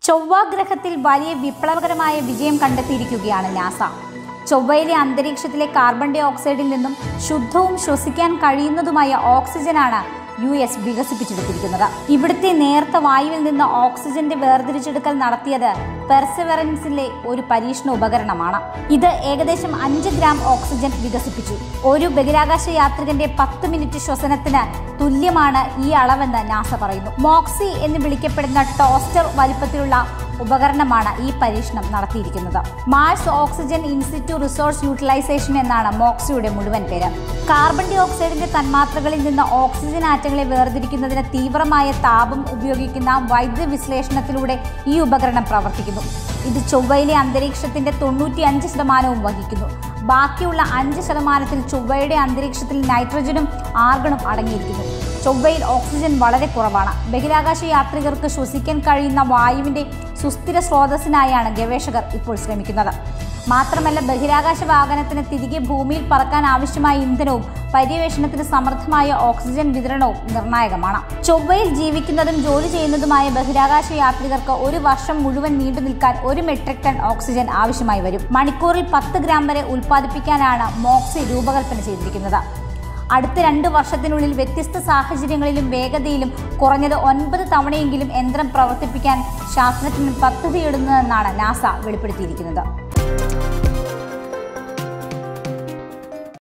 ചൊവ്വാഗ്രഹത്തിൽ വലിയ വിപ്ലവകരമായ വിജയം കണ്ടെത്തിയിരിക്കുകയാണ് നാസ ചൊവ്വയിലെ അന്തരീക്ഷത്തിലെ കാർബൺ ഡൈ ഓക്സൈഡിൽ നിന്നും ശുദ്ധവും ശ്വസിക്കാൻ കഴിയുന്നതുമായ ഓക്സിജനാണ് യു എസ് വികസിപ്പിച്ചെടുത്തിരിക്കുന്നത് ഇവിടുത്തെ നേർത്ത വായുവിൽ നിന്ന് ഓക്സിജന്റെ വേർതിരിച്ചെടുക്കൽ നടത്തിയത് പെർസെവറൻസിലെ ഒരു പരീക്ഷണ ഉപകരണമാണ് ഇത് ഏകദേശം അഞ്ച് ഗ്രാം ഓക്സിജൻ വികസിപ്പിച്ചു ഒരു ബഹിരാകാശ യാത്രികന്റെ പത്ത് മിനിറ്റ് ശ്വസനത്തിന് തുല്യമാണ് ഈ അളവെന്ന് നാസ പറയുന്നു മോക്സി എന്ന് വിളിക്കപ്പെടുന്ന ടോസ്റ്റർ വലിപ്പത്തിലുള്ള ഉപകരണമാണ് ഈ പരീക്ഷണം നടത്തിയിരിക്കുന്നത് Mars oxygen in situ resource utilization എന്നാണ് മോക്സിയുടെ മുഴുവൻ പേര് കാർബൺ ഡൈ ഓക്സൈഡിന്റെ തന്മാത്രകളിൽ നിന്ന് ഓക്സിജൻ ആറ്റങ്ങളെ വേർതിരിക്കുന്നതിന് തീവ്രമായ താപം ഉപയോഗിക്കുന്ന വൈദ്യുത വിശ്ലേഷണത്തിലൂടെ ഈ ഉപകരണം പ്രവർത്തിക്കുന്നു ഇത് ചൊവ്വയിലെ അന്തരീക്ഷത്തിന്റെ തൊണ്ണൂറ്റി അഞ്ച് ശതമാനവും വഹിക്കുന്നു ബാക്കിയുള്ള അഞ്ച് ശതമാനത്തിൽ ചൊവ്വയുടെ അന്തരീക്ഷത്തിൽ നൈട്രജനും ആർഗണും അടങ്ങിയിരിക്കുന്നു ചൊവ്വയിൽ ഓക്സിജൻ വളരെ കുറവാണ് ബഹിരാകാശ യാത്രികർക്ക് ശ്വസിക്കാൻ കഴിയുന്ന വായുവിന്റെ സുസ്ഥിര സ്രോതസ്സിനായാണ് ഗവേഷകർ ഇപ്പോൾ ശ്രമിക്കുന്നത് മാത്രമല്ല ബഹിരാകാശ വാഹനത്തിന് തിരികെ ഭൂമിയിൽ പറക്കാൻ ആവശ്യമായ ഇന്ധനവും പര്യവേഷണത്തിന് സമർത്ഥമായ ഓക്സിജൻ വിതരണവും നിർണായകമാണ് ചൊവ്വയിൽ ജീവിക്കുന്നതും ജോലി ചെയ്യുന്നതുമായ ബഹിരാകാശ യാത്രികർക്ക് ഒരു വർഷം മുഴുവൻ നീണ്ടു നിൽക്കാൻ ഒരു മെട്രിക് ടൺ ഓക്സിജൻ ആവശ്യമായി വരും മണിക്കൂറിൽ പത്ത് ഗ്രാം വരെ ഉൽപ്പാദിപ്പിക്കാനാണ് മോക്സി രൂപകൽപ്പന ചെയ്തിരിക്കുന്നത് അടുത്ത രണ്ട് വർഷത്തിനുള്ളിൽ വ്യത്യസ്ത സാഹചര്യങ്ങളിലും വേഗതയിലും കുറഞ്ഞത് ഒൻപത് തവണയെങ്കിലും യന്ത്രം പ്രവർത്തിപ്പിക്കാൻ ശാസ്ത്രജ്ഞൻ പദ്ധതിയിടുന്നതെന്നാണ് നാസ വെളിപ്പെടുത്തിയിരിക്കുന്നത്